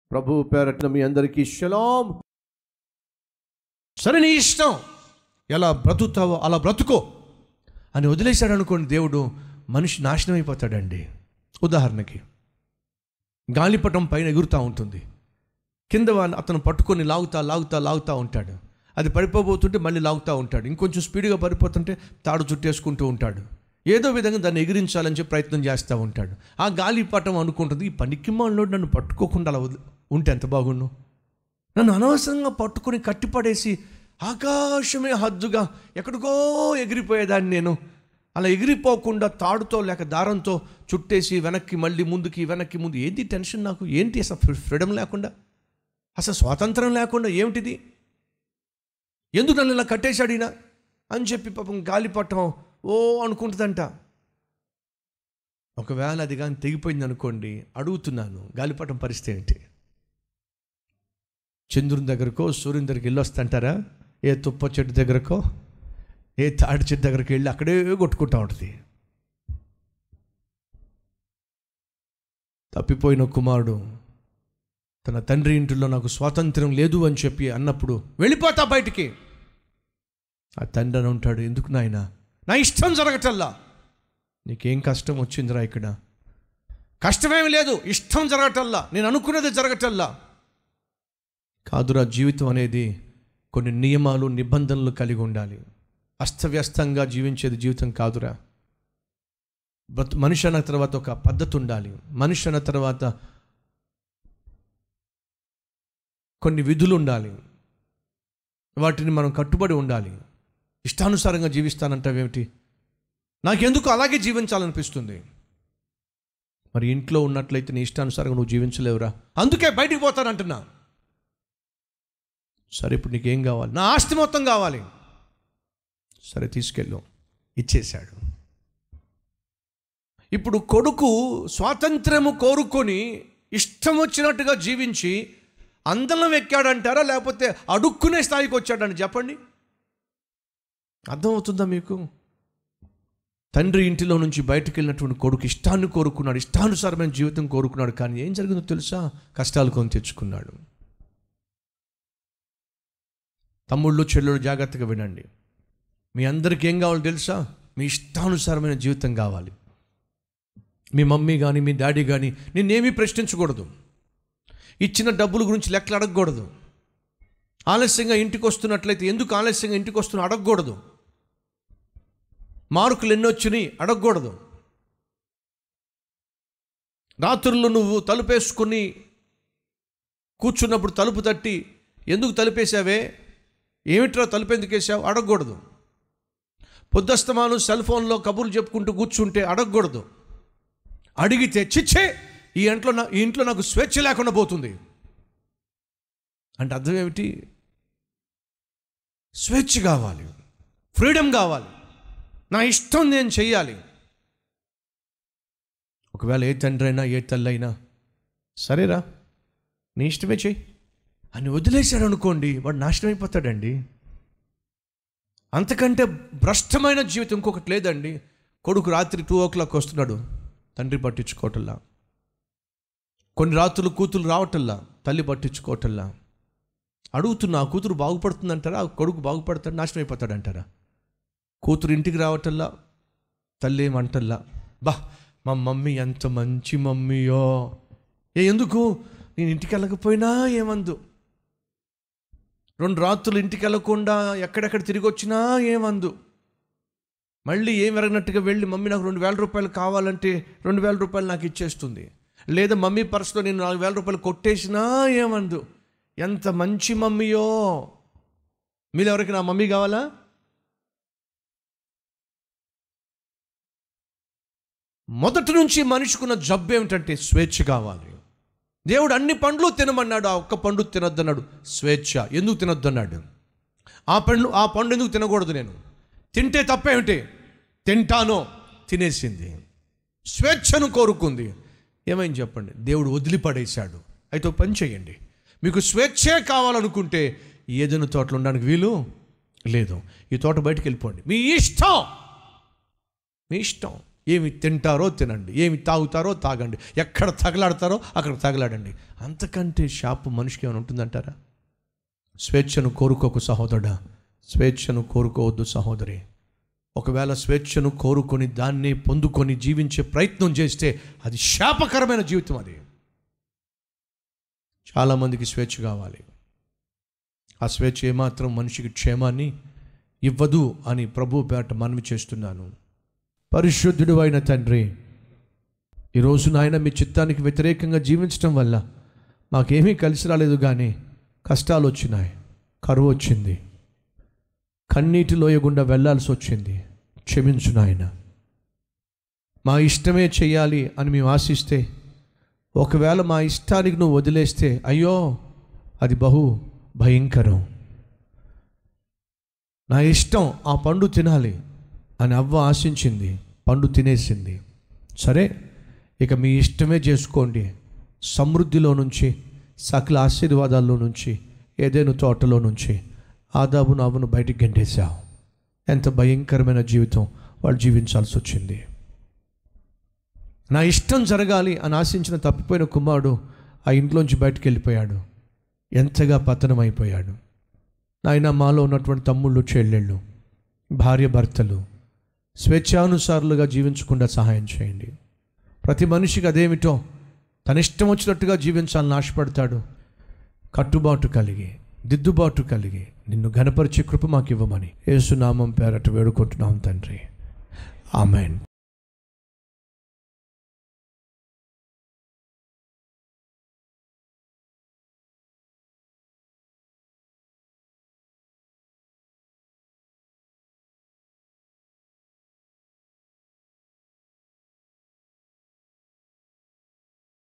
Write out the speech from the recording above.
ప్రభు పేరట్న మీ అందరికీ షలాం సరే నీ ఇష్టం ఎలా బ్రతుకుతావో అలా బ్రతుకో అని వదిలేశాడు అనుకోండి దేవుడు మనిషి నాశనం అయిపోతాడండి ఉదాహరణకి గాలిపటం పైన ఎగురుతూ ఉంటుంది కింద వాడిని అతను పట్టుకొని లాగుతా లాగుతా లాగుతూ ఉంటాడు అది పడిపోబోతుంటే మళ్ళీ లాగుతూ ఉంటాడు ఇంకొంచెం స్పీడ్గా పడిపోతుంటే తాడు చుట్టేసుకుంటూ ఉంటాడు ఏదో విధంగా దాన్ని ఎగిరించాలని చెప్పి ప్రయత్నం చేస్తూ ఉంటాడు ఆ గాలిపటం అనుకుంటుంది ఈ పనికిమాలలో నన్ను పట్టుకోకుండా అలా వదిలి- ఉంటే ఎంత బాగుండు నన్ను అనవసరంగా పట్టుకొని కట్టిపడేసి ఆకాశమే హద్దుగా ఎక్కడికో ఎగిరిపోయేదాన్ని నేను అలా ఎగిరిపోకుండా తాడుతో లేక దారంతో చుట్టేసి వెనక్కి మళ్ళీ ముందుకి వెనక్కి ముందు ఏంటి టెన్షన్ నాకు ఏంటి అసలు ఫ్రీడమ్ లేకుండా అసలు స్వాతంత్రం లేకుండా ఏమిటిది ఎందుకు నన్ను ఇలా కట్టేశాడు ఈయన అని చెప్పి పాపం గాలిపట్టం ఓ అనుకుంటుందంట ఒకవేళ అది కానీ తెగిపోయింది అనుకోండి అడుగుతున్నాను గాలిపటం పరిస్థితి ఏంటి చంద్రుని దగ్గరకో సూర్యుని దగ్గరికి వెళ్ళి వస్తుంటారా ఏ తుప్ప చెట్టు దగ్గరకో ఏ తాడి చెట్టు దగ్గరికి వెళ్ళి అక్కడే కొట్టుకుంటా ఉంటుంది తప్పిపోయిన కుమారుడు తన తండ్రి ఇంటిలో నాకు స్వాతంత్రం లేదు అని చెప్పి అన్నప్పుడు వెళ్ళిపోతా బయటికి ఆ తండ్రి అని ఉంటాడు ఎందుకు నాయన నా ఇష్టం జరగటల్లా నీకేం కష్టం వచ్చిందిరా ఇక్కడ కష్టమేమి లేదు ఇష్టం జరగటల్లా నేను అనుకున్నది జరగటల్లా కాదురా జీవితం అనేది కొన్ని నియమాలు నిబంధనలు కలిగి ఉండాలి అస్తవ్యస్తంగా జీవించేది జీవితం కాదురా బ్రతు మనిషి అన్న తర్వాత ఒక పద్ధతి ఉండాలి మనిషి అన్న తర్వాత కొన్ని విధులు ఉండాలి వాటిని మనం కట్టుబడి ఉండాలి ఇష్టానుసారంగా జీవిస్తానంటావేమిటి నాకెందుకు అలాగే జీవించాలనిపిస్తుంది మరి ఇంట్లో ఉన్నట్లయితే నీ ఇష్టానుసారంగా నువ్వు జీవించలేవురా అందుకే బయటికి పోతానంటున్నా సరే ఇప్పుడు నీకేం కావాలి నా ఆస్తి మొత్తం కావాలి సరే తీసుకెళ్ళు ఇచ్చేశాడు ఇప్పుడు కొడుకు స్వాతంత్రము కోరుకొని ఇష్టం వచ్చినట్టుగా జీవించి అందలం ఎక్కాడంటారా లేకపోతే అడుక్కునే స్థాయికి వచ్చాడని చెప్పండి అర్థమవుతుందా మీకు తండ్రి ఇంటిలో నుంచి బయటకు వెళ్ళినటువంటి కొడుకు ఇష్టాన్ని కోరుకున్నాడు ఇష్టానుసారమైన జీవితం కోరుకున్నాడు కానీ ఏం జరిగిందో తెలుసా కష్టాలు కొని తెచ్చుకున్నాడు తమ్ముళ్ళు చెల్లెళ్ళు జాగ్రత్తగా వినండి మీ అందరికీ ఏం కావాలో తెలుసా మీ ఇష్టానుసారమైన జీవితం కావాలి మీ మమ్మీ కానీ మీ డాడీ కానీ నిన్నేమీ ప్రశ్నించకూడదు ఇచ్చిన డబ్బుల గురించి లెక్కలు అడగకూడదు ఆలస్యంగా ఇంటికి వస్తున్నట్లయితే ఎందుకు ఆలస్యంగా ఇంటికి వస్తున్నా అడగకూడదు మార్కులు ఎన్ని వచ్చినాయి అడగకూడదు రాత్రుల్లో నువ్వు తలుపేసుకుని కూర్చున్నప్పుడు తలుపు తట్టి ఎందుకు తలుపేసావే ఏమిట్రా తలుపు ఎందుకు వేసావు అడగకూడదు పొద్దస్తమానం సెల్ ఫోన్లో కబుర్లు చెప్పుకుంటూ కూర్చుంటే అడగకూడదు అడిగితే చిచ్చే ఈ ఇంట్లో నా ఈ ఇంట్లో నాకు స్వేచ్ఛ లేకుండా పోతుంది అంటే అర్థం ఏమిటి స్వేచ్ఛ కావాలి ఫ్రీడమ్ కావాలి నా ఇష్టం నేను చెయ్యాలి ఒకవేళ ఏ తండ్రి అయినా ఏ తల్లి అయినా సరేరా నీ ఇష్టమే చెయ్యి అని వదిలేశాడు అనుకోండి వాడు నాశనం అయిపోతాడండి అంతకంటే భ్రష్టమైన జీవితం ఇంకొకటి లేదండి కొడుకు రాత్రి టూ ఓ క్లాక్ వస్తున్నాడు తండ్రి పట్టించుకోవటల్లా కొన్ని రాత్రులు కూతురు రావటల్లా తల్లి పట్టించుకోవటల్లా అడుగుతున్నా ఆ కూతురు బాగుపడుతుందంటారా ఆ కొడుకు బాగుపడతాడు నాశనం అయిపోతాడంటారా కూతురు ఇంటికి రావటల్లా తల్లి ఏమంటల్లా బా మా మమ్మీ ఎంత మంచి మమ్మీయో ఏ ఎందుకు నేను ఇంటికి వెళ్ళకపోయినా ఏమందు రెండు రాత్రులు ఇంటికి వెళ్ళకుండా ఎక్కడెక్కడ తిరిగి వచ్చినా ఏమందు మళ్ళీ ఏం ఎరగనట్టుగా వెళ్ళి మమ్మీ నాకు రెండు వేల రూపాయలు కావాలంటే రెండు వేల రూపాయలు నాకు ఇచ్చేస్తుంది లేదా మమ్మీ పర్సులో నేను నాలుగు వేల రూపాయలు కొట్టేసినా ఏమందు ఎంత మంచి మమ్మీయో మీరు ఎవరికి నా మమ్మీ కావాలా మొదటి నుంచి మనిషికున్న జబ్బు ఏమిటంటే స్వేచ్ఛ కావాలి దేవుడు అన్ని పండ్లు తినమన్నాడు ఆ ఒక్క పండు తినొద్దన్నాడు స్వేచ్ఛ ఎందుకు తినొద్దన్నాడు ఆ పండ్లు ఆ పండు ఎందుకు తినకూడదు నేను తింటే తప్పేమిటి తింటానో తినేసింది స్వేచ్ఛను కోరుకుంది ఏమైంది చెప్పండి దేవుడు వదిలిపడేశాడు అయితే ఒక పని చేయండి మీకు స్వేచ్ఛే కావాలనుకుంటే ఏదైనా తోటలో ఉండడానికి వీలు లేదు ఈ తోట బయటికి వెళ్ళిపోండి మీ ఇష్టం మీ ఇష్టం ఏమి తింటారో తినండి ఏమి తాగుతారో తాగండి ఎక్కడ తగలాడతారో అక్కడ తగలాడండి అంతకంటే శాపం మనిషికి ఏమైనా ఉంటుందంటారా స్వేచ్ఛను కోరుకోకు సహోదరుడా స్వేచ్ఛను కోరుకోవద్దు సహోదరి ఒకవేళ స్వేచ్ఛను కోరుకొని దాన్ని పొందుకొని జీవించే ప్రయత్నం చేస్తే అది శాపకరమైన జీవితం అది చాలామందికి స్వేచ్ఛ కావాలి ఆ స్వేచ్ఛ ఏమాత్రం మనిషికి క్షేమాన్ని ఇవ్వదు అని ప్రభు పేట మనవి చేస్తున్నాను పరిశుద్ధుడు అయిన తండ్రి ఈరోజు నాయన మీ చిత్తానికి వ్యతిరేకంగా జీవించడం వల్ల మాకేమీ కలిసి రాలేదు కానీ కష్టాలు వచ్చినాయి కరువు వచ్చింది కన్నీటి లోయ గుండా వెళ్ళాల్సి వచ్చింది క్షమించు నాయన మా ఇష్టమే చేయాలి అని మేము ఆశిస్తే ఒకవేళ మా ఇష్టానికి నువ్వు వదిలేస్తే అయ్యో అది బహు భయంకరం నా ఇష్టం ఆ పండు తినాలి అని అవ్వ ఆశించింది పండు తినేసింది సరే ఇక మీ ఇష్టమే చేసుకోండి సమృద్ధిలో నుంచి సకల ఆశీర్వాదాల్లో నుంచి ఏదైనా తోటలో నుంచి ఆదాబును అవ్వను బయటికి గంటేశావు ఎంత భయంకరమైన జీవితం వాళ్ళు జీవించాల్సి వచ్చింది నా ఇష్టం జరగాలి అని ఆశించిన తప్పిపోయిన కుమారుడు ఆ ఇంట్లోంచి బయటికి వెళ్ళిపోయాడు ఎంతగా పతనమైపోయాడు నాయన మాలో ఉన్నటువంటి తమ్ముళ్ళు చెల్లెళ్ళు భార్య భర్తలు స్వేచ్ఛానుసారులుగా జీవించకుండా సహాయం చేయండి ప్రతి మనిషికి అదేమిటో తన ఇష్టం వచ్చినట్టుగా జీవించాలని ఆశపడతాడు కట్టుబాటు కలిగి దిద్దుబాటు కలిగి నిన్ను ఘనపరిచే కృప మాకు ఇవ్వమని యేసునామం పేరట వేడుకుంటున్నాం తండ్రి ఆమెన్